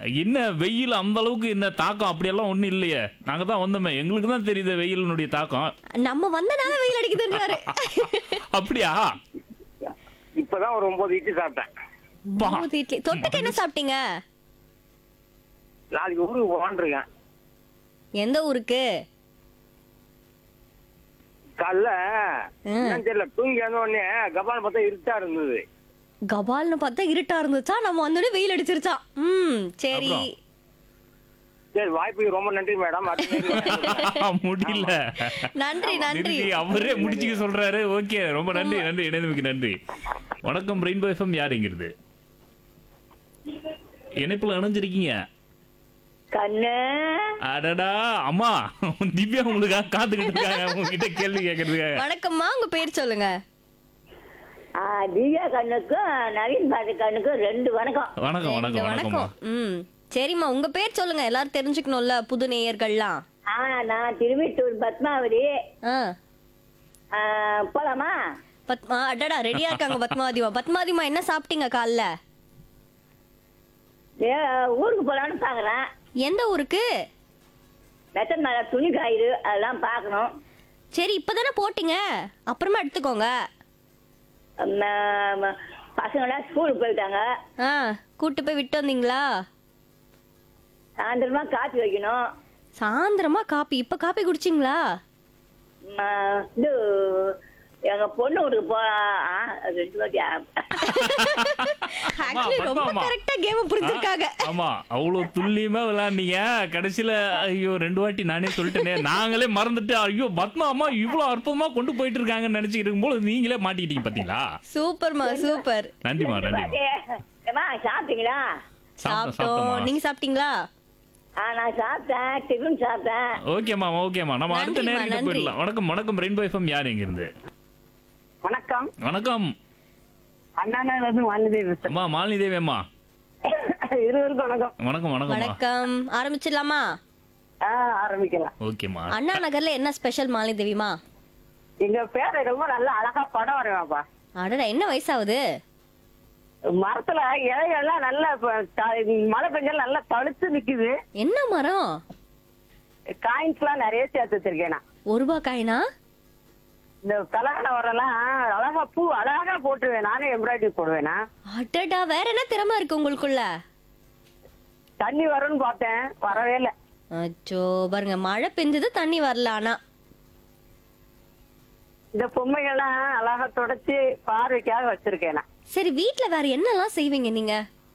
என்ன வெயில் அந்த அளவுக்கு என்ன தாக்கம் அப்படியெல்லாம் ஒண்ணும் இல்லையே நாங்க தான் வந்தோமே எங்களுக்கு தான் தெரியுது வெயிலினுடைய தாக்கம் நம்ம வந்தனால வெயில் அடிக்குதுன்றாரு அப்படியா இப்பதான் ஒரு ஒன்பது இட்லி சாப்பிட்டேன் பா. மூணு இட்லி தொட்டுக்க என்ன சாப்பிட்டீங்க நாளைக்கு ஊருக்கு போகான்னு இருக்கேன் எந்த ஊருக்கு காலைல ஆ. என்னன்னு தெரியல தூங்கி வந்த உடனே கபால் பார்த்தா இருட்டா இருந்தது கபால்னு பார்த்தா இருட்டா இருந்துச்சா நம்ம வந்தோடனே வெயில் அடிச்சிருச்சா ம் சரி அப்புறம்? சரி வாய்ப்புக்கு ரொம்ப நன்றி மேடம் அடுத்த நேரம் முடியல நன்றி நன்றி நிறுத்தி அவரே முடிச்சுக்க சொல்றாரு ஓகே ரொம்ப நன்றி நன்றி இணைந்தமைக்கு நன்றி வணக்கம் ரெயின்போ எஃப்எம் யாருங்கிறது இணைப்புல இணைஞ்சிருக்கீங்க கண்ணு அடடா அம்மா திவ்யா உங்களுக்காக காத்துக்கிட்டு இருக்காங்க உங்ககிட்ட கேள்வி கேட்கறதுக்காக வணக்கம்மா உங்க பேர் சொல்லுங்க ஆ, திவ்யா கண்ணுக்கும் நவீன் பாட்டு கண்ணுக்கும் ரெண்டு வணக்கம் வணக்கம் ரெண்டு வணக்கம் வணக்கம்மா ம் சரிம்மா உங்க பேர் சொல்லுங்க எல்லாரும் தெரிஞ்சுக்கணும்ல புது நேயர்கள்லாம் ஆ நான் திருவிட்டூர் பத்மாவதி ஆ ஆ, போலாமா பத்மா அடடா ரெடியா இருக்காங்க பத்மாவதிமா பத்மாவதிமா என்ன சாப்பிட்டீங்க காலைல ஏ, ஊருக்கு போலான்னு பாக்குறேன் எந்த ஊருக்கு மெத்தன் மேல துணி காயுது அதெல்லாம் பார்க்கணும் சரி இப்பதானே போட்டீங்க அப்புறமா எடுத்துக்கோங்க ம- ம- பசங்களாம் ஸ்கூலுக்கு போயிட்டாங்க ஆ கூட்டு போய் விட்டு வந்தீங்களா சாயந்தரமா காப்பி வைக்கணும் சாயந்தரமா காப்பி இப்ப காப்பி குடிச்சிங்களா ம- இது எங்க பொண்ணு வீட்டுக்கு போ ஆ, ரெண்டு வாட்டி ஆ. ஆக்சுவலி ரொம்ப பத்மாவா. கரெக்டா கேம் புரிஞ்சிருக்காங்க ஆமா அவ்வளவு துல்லியமா விளையாண்டீங்க கடைசியில ஐயோ ரெண்டு வாட்டி நானே சொல்லிட்டேனே நாங்களே மறந்துட்டு ஐயோ பத்மா அம்மா இவ்வளவு அற்புதமா கொண்டு போயிட்டு இருக்காங்கன்னு நினைச்சிட்டு இருக்கும்போது நீங்களே மாட்டிக்கிட்டீங்க பாத்தீங்களா சூப்பர்மா சூப்பர் நன்றிமா நன்றிமா ஏ, ஏம்மா சாப்பிட்டீங்களா சாப்பிட்டோம் சாப்பிட்டோம் சாப்பிட்டோமா நீங்க சாப்பிட்டீங்களா ஆ நான் சாப்பிட்டேன் டிஃபன் சாப்பிட்டேன் ஓகேம்மா ஓகேம்மா நம்ம அடுத்த நன்றிம்மா, நேரத்துக்கு நன்றி. போயிடலாம் வணக்கம் வணக்கம் ரெயின்போ எஃப்எம் யார் எங்க இருந்து வணக்கம் வணக்கம் அண்ணா இருந்து வானதி அம்மா மாலினி தேவி அம்மா இருவருக்கும் வணக்கம் வணக்கம் வணக்கம்மா வணக்கம் ஆரம்பிச்சிடலாமா ஆ ஆரம்பிக்கலாம் ஓகேம்மா அண்ணா நகர்ல என்ன ஸ்பெஷல் மாலினி தேவிமா எங்க பேரை ரொம்ப நல்லா அழகா படம் வரைவாப்பா அடடா என்ன வயசாகுது மரத்துல இலையெல்லாம் நல்லா இப்ப த- மழை பெஞ்சாலும் நல்லா தழுத்து நிக்குது என்ன மரம் காயின்ஸ் எல்லாம் நிறைய சேர்த்து வச்சிருக்கேன் நான் ஒரு ரூபாய் காயினா இந்த கல்யாணம் வரலாம் அழகா பூ அழகா போட்டுருவேன் நானே எம்ப்ராய்டரி போடுவேனா அடடா வேற என்ன திறமை இருக்கு உங்களுக்குள்ள தண்ணி வரும்னு பார்த்தேன் வரவே இல்லை அச்சோ பாருங்க மழை பெஞ்சது தண்ணி வரல ஆனா இந்த பொம்மைகள்லாம் அழகா தொடச்சு பார்வைக்காக வச்சிருக்கேன் நான் சரி வீட்ல வேற என்னெல்லாம் செய்வீங்க நீங்க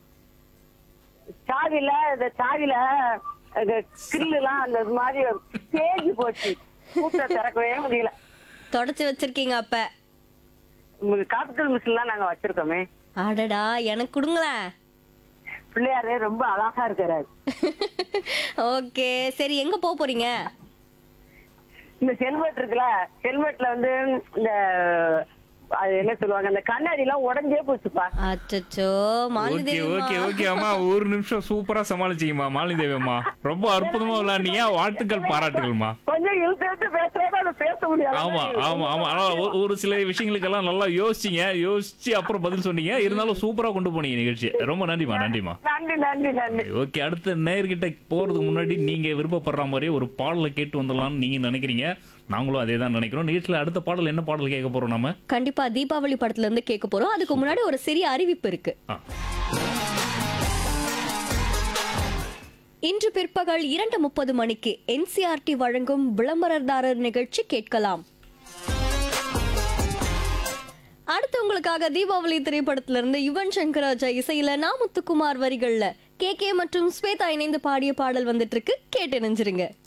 சாவில இந்த சாவில இந்த கிரில் எல்லாம் அந்த மாதிரி தேஞ்சு போச்சு கூட்ட திறக்கவே முடியல தொடச்சு வச்சிருக்கீங்க அப்ப காப்பிட்டல் மிஷின் எல்லாம் நாங்க வச்சிருக்கோமே அடடா எனக்கு கொடுங்களேன் பிள்ளையாரு ரொம்ப அழகா இருக்கிறாரு ஓகே சரி எங்க போக போறீங்க இந்த ஹெல்மெட் இருக்குல்ல ஹெல்மெட்ல வந்து இந்த அது என்ன சொல்லுவாங்க அந்த கண்ணாடி எல்லாம் உடஞ்சே போச்சுப்பா அச்சச்சோ மாலினி ஓகே தேவிமா ஓகே ஓகே அம்மா ஒரு நிமிஷம் சூப்பரா சமாளிச்சீங்கம்மா மாலினி தேவி அம்மா ரொம்ப அற்புதமா விளையாண்டீங்க வாழ்த்துக்கள் பாராட்டுகள்மா கொஞ்சம் இழுத்து இழுத்து பேசுறதா அதை பேச முடியாது ஆமா ஆமா ஆமா ஆனா ஒரு- ஒரு சில விஷயங்களுக்கெல்லாம் நல்லா யோசிச்சீங்க யோசிச்சு அப்புறம் பதில் சொன்னீங்க இருந்தாலும் சூப்பரா கொண்டு போனீங்க நிகழ்ச்சி ரொம்ப நன்றிமா நன்றிமா நன்றி நன்றி நன்றி ஓகே அடுத்த நேர்கிட்ட போறதுக்கு முன்னாடி நீங்க விருப்பப்படுற மாதிரி ஒரு பாடலை கேட்டு வந்துடலாம்னு நீங்க நினைக்கிறீங்க நாங்களும் அதே தான் நினைக்கிறோம் நிகழ்ச்சியில அடுத்த பாடல் என்ன பாடல் கேட்க போறோம் நம்ம கண்டிப்பா தீபாவளி படத்துல இருந்து கேட்க போறோம் அதுக்கு முன்னாடி ஒரு சிறிய அறிவிப்பு இருக்கு ஆ. இன்று பிற்பகல் இரண்டு முப்பது மணிக்கு என்சிஆர்டி வழங்கும் விளம்பரதாரர் நிகழ்ச்சி கேட்கலாம் அடுத்து உங்களுக்காக தீபாவளி திரைப்படத்துல இருந்து யுவன் சங்கர் ராஜா இசையில நாமுத்துக்குமார் வரிகள்ல கே கே மற்றும் ஸ்வேதா இணைந்து பாடிய பாடல் வந்துட்டு இருக்கு கேட்டு நினைஞ்சிருங்க